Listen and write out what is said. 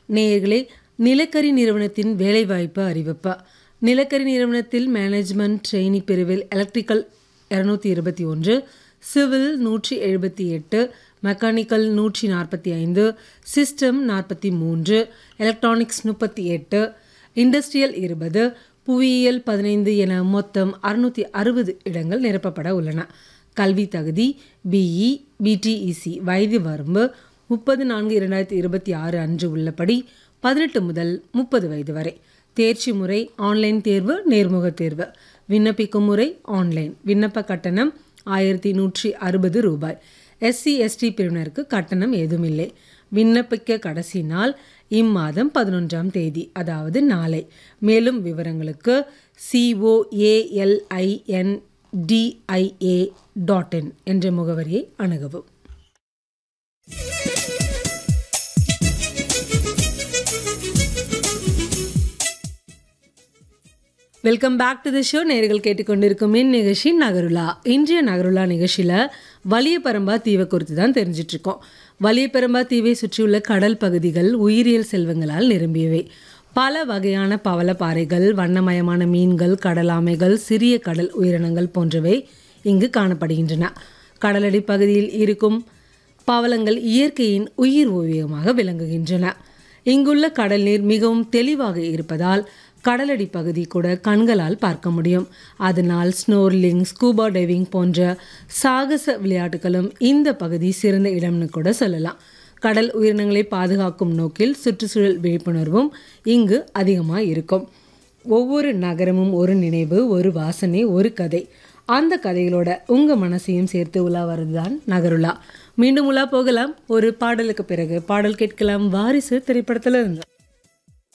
நேயர்களே நிலக்கரி நிறுவனத்தின் வேலைவாய்ப்பு அறிவிப்பு நிலக்கரி நிறுவனத்தில் மேனேஜ்மெண்ட் ட்ரெயினி பிரிவில் எலக்ட்ரிக்கல் இரநூத்தி இருபத்தி ஒன்று சிவில் நூற்றி எழுபத்தி எட்டு மெக்கானிக்கல் நூற்றி நாற்பத்தி ஐந்து சிஸ்டம் நாற்பத்தி மூன்று எலக்ட்ரானிக்ஸ் முப்பத்தி எட்டு இண்டஸ்ட்ரியல் இருபது புவியியல் பதினைந்து என மொத்தம் அறுநூற்றி அறுபது இடங்கள் நிரப்பப்பட உள்ளன கல்வி தகுதி பிஇ பிடிஇசி வயது வரம்பு முப்பது நான்கு இரண்டாயிரத்தி இருபத்தி ஆறு அன்று உள்ளபடி பதினெட்டு முதல் முப்பது வயது வரை தேர்ச்சி முறை ஆன்லைன் தேர்வு நேர்முக தேர்வு விண்ணப்பிக்கும் முறை ஆன்லைன் விண்ணப்ப கட்டணம் ஆயிரத்தி நூற்றி அறுபது ரூபாய் எஸ்சி எஸ்டி பிரிவினருக்கு கட்டணம் ஏதுமில்லை விண்ணப்பிக்க கடைசி நாள் இம்மாதம் பதினொன்றாம் தேதி அதாவது நாளை மேலும் விவரங்களுக்கு சிஓஏஎல்ஐஎன் டிஐஏ டாட் இன் என்ற முகவரியை அணுகவும் welcome back to the show நேர்கள் கேட்டுக்கொண்டிருக்கும் என் நிகழ்ச்சி நகருலா இன்றைய நகருலா நிகழ்ச்சியில் வலியபரம்பா தீவை குறித்து தான் தெரிஞ்சிட்ருக்கோம் வலியபெரம்பா தீவை சுற்றியுள்ள கடல் பகுதிகள் உயிரியல் செல்வங்களால் நிரம்பியவை பல வகையான பவளப்பாறைகள் வண்ணமயமான மீன்கள் கடலாமைகள் சிறிய கடல் உயிரினங்கள் போன்றவை இங்கு காணப்படுகின்றன கடலடி பகுதியில் இருக்கும் பவளங்கள் இயற்கையின் உயிர் ஓவியமாக விளங்குகின்றன இங்குள்ள கடல் நீர் மிகவும் தெளிவாக இருப்பதால் கடலடி பகுதி கூட கண்களால் பார்க்க முடியும் அதனால் ஸ்னோர்லிங் ஸ்கூபா டைவிங் போன்ற சாகச விளையாட்டுகளும் இந்த பகுதி சிறந்த இடம்னு கூட சொல்லலாம் கடல் உயிரினங்களை பாதுகாக்கும் நோக்கில் சுற்றுச்சூழல் விழிப்புணர்வும் இங்கு அதிகமாக இருக்கும் ஒவ்வொரு நகரமும் ஒரு நினைவு ஒரு வாசனை ஒரு கதை அந்த கதைகளோட உங்கள் மனசையும் சேர்த்து உலா வருதுதான் நகருலா மீண்டும் உலா போகலாம் ஒரு பாடலுக்கு பிறகு பாடல் கேட்கலாம் வாரிசு திரைப்படத்தில் இருந்து